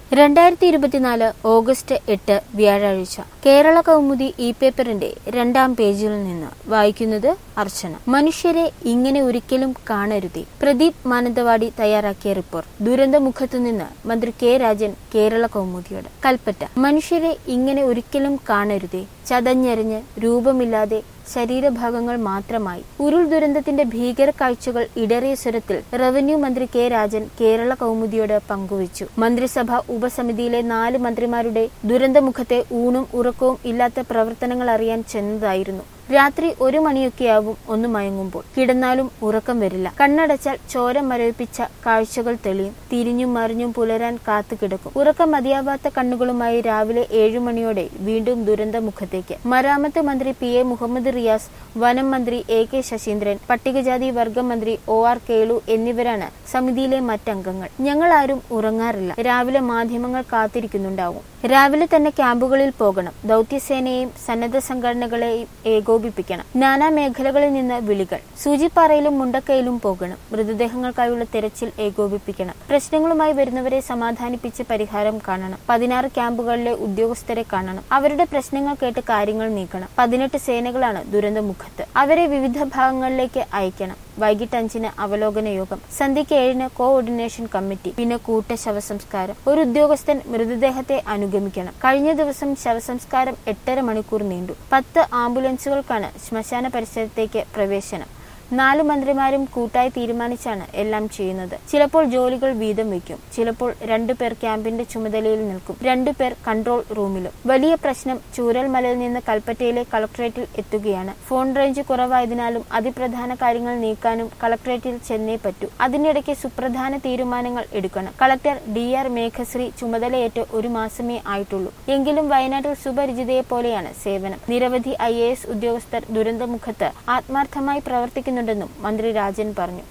രണ്ടായിരത്തി ഇരുപത്തിനാല് ഓഗസ്റ്റ് എട്ട് വ്യാഴാഴ്ച കേരള കൗമുദി ഇ പേപ്പറിന്റെ രണ്ടാം പേജിൽ നിന്ന് വായിക്കുന്നത് അർച്ചന മനുഷ്യരെ ഇങ്ങനെ ഒരിക്കലും കാണരുതേ പ്രദീപ് മാനന്തവാടി തയ്യാറാക്കിയ റിപ്പോർട്ട് ദുരന്തമുഖത്തു നിന്ന് മന്ത്രി കെ രാജൻ കേരള കൗമുദിയോട് കൽപ്പറ്റ മനുഷ്യരെ ഇങ്ങനെ ഒരിക്കലും കാണരുതേ ചതഞ്ഞെറിഞ്ഞ് രൂപമില്ലാതെ ശരീരഭാഗങ്ങൾ മാത്രമായി ഉരുൾ ദുരന്തത്തിന്റെ ഭീകര കാഴ്ചകൾ ഇടറിയ സ്വരത്തിൽ റവന്യൂ മന്ത്രി കെ രാജൻ കേരള കൗമുദിയോട് പങ്കുവച്ചു മന്ത്രിസഭ ഉപസമിതിയിലെ നാല് മന്ത്രിമാരുടെ ദുരന്തമുഖത്തെ ഊണും ഉറക്കവും ഇല്ലാത്ത പ്രവർത്തനങ്ങൾ അറിയാൻ ചെന്നതായിരുന്നു രാത്രി ഒരു മണിയൊക്കെയാവും ഒന്ന് മയങ്ങുമ്പോൾ കിടന്നാലും ഉറക്കം വരില്ല കണ്ണടച്ചാൽ ചോര മരവിപ്പിച്ച കാഴ്ചകൾ തെളിയും തിരിഞ്ഞും മറിഞ്ഞും പുലരാൻ കാത്തു കിടക്കും ഉറക്കം മതിയാവാത്ത കണ്ണുകളുമായി രാവിലെ ഏഴു മണിയോടെ വീണ്ടും ദുരന്തമുഖത്തേക്ക് മരാമത്ത് മന്ത്രി പി എ മുഹമ്മദ് റിയാസ് വനം മന്ത്രി എ കെ ശശീന്ദ്രൻ പട്ടികജാതി വർഗ മന്ത്രി ഒ ആർ കേളു എന്നിവരാണ് സമിതിയിലെ മറ്റംഗങ്ങൾ ഞങ്ങൾ ആരും ഉറങ്ങാറില്ല രാവിലെ മാധ്യമങ്ങൾ കാത്തിരിക്കുന്നുണ്ടാവും രാവിലെ തന്നെ ക്യാമ്പുകളിൽ പോകണം ദൗത്യസേനയെയും സന്നദ്ധ സംഘടനകളെയും ഏകോപിപ്പിക്കണം നാനാ മേഖലകളിൽ നിന്ന് വിളികൾ സൂചിപ്പാറയിലും മുണ്ടക്കയിലും പോകണം മൃതദേഹങ്ങൾക്കായുള്ള തെരച്ചിൽ ഏകോപിപ്പിക്കണം പ്രശ്നങ്ങളുമായി വരുന്നവരെ സമാധാനിപ്പിച്ച് പരിഹാരം കാണണം പതിനാറ് ക്യാമ്പുകളിലെ ഉദ്യോഗസ്ഥരെ കാണണം അവരുടെ പ്രശ്നങ്ങൾ കേട്ട് കാര്യങ്ങൾ നീക്കണം പതിനെട്ട് സേനകളാണ് ദുരന്തമുഖത്ത് അവരെ വിവിധ ഭാഗങ്ങളിലേക്ക് അയക്കണം വൈകിട്ട് അഞ്ചിന് അവലോകന യോഗം സന്ധ്യയ്ക്ക് ഏഴിന് കോഓർഡിനേഷൻ കമ്മിറ്റി പിന്നെ കൂട്ട ശവസംസ്കാരം ഒരു ഉദ്യോഗസ്ഥൻ മൃതദേഹത്തെ അനുഗമിക്കണം കഴിഞ്ഞ ദിവസം ശവസംസ്കാരം എട്ടര മണിക്കൂർ നീണ്ടു പത്ത് ആംബുലൻസുകൾക്കാണ് ശ്മശാന പരിസരത്തേക്ക് പ്രവേശനം നാല് മന്ത്രിമാരും കൂട്ടായി തീരുമാനിച്ചാണ് എല്ലാം ചെയ്യുന്നത് ചിലപ്പോൾ ജോലികൾ വീതം വയ്ക്കും ചിലപ്പോൾ രണ്ടുപേർ ക്യാമ്പിന്റെ ചുമതലയിൽ നിൽക്കും രണ്ടുപേർ കൺട്രോൾ റൂമിലും വലിയ പ്രശ്നം ചൂരൽമലയിൽ നിന്ന് കൽപ്പറ്റയിലെ കളക്ടറേറ്റിൽ എത്തുകയാണ് ഫോൺ റേഞ്ച് കുറവായതിനാലും അതിപ്രധാന കാര്യങ്ങൾ നീക്കാനും കളക്ടറേറ്റിൽ ചെന്നേ പറ്റൂ അതിനിടയ്ക്ക് സുപ്രധാന തീരുമാനങ്ങൾ എടുക്കണം കളക്ടർ ഡി ആർ മേഘശ്രീ ചുമതലയേറ്റ് ഒരു മാസമേ ആയിട്ടുള്ളൂ എങ്കിലും വയനാട്ടിൽ സുപരിചിതയെ പോലെയാണ് സേവനം നിരവധി ഐ ഉദ്യോഗസ്ഥർ ദുരന്തമുഖത്ത് ആത്മാർത്ഥമായി പ്രവർത്തിക്കുന്നുണ്ടെന്നും മന്ത്രി രാജൻ പറഞ്ഞു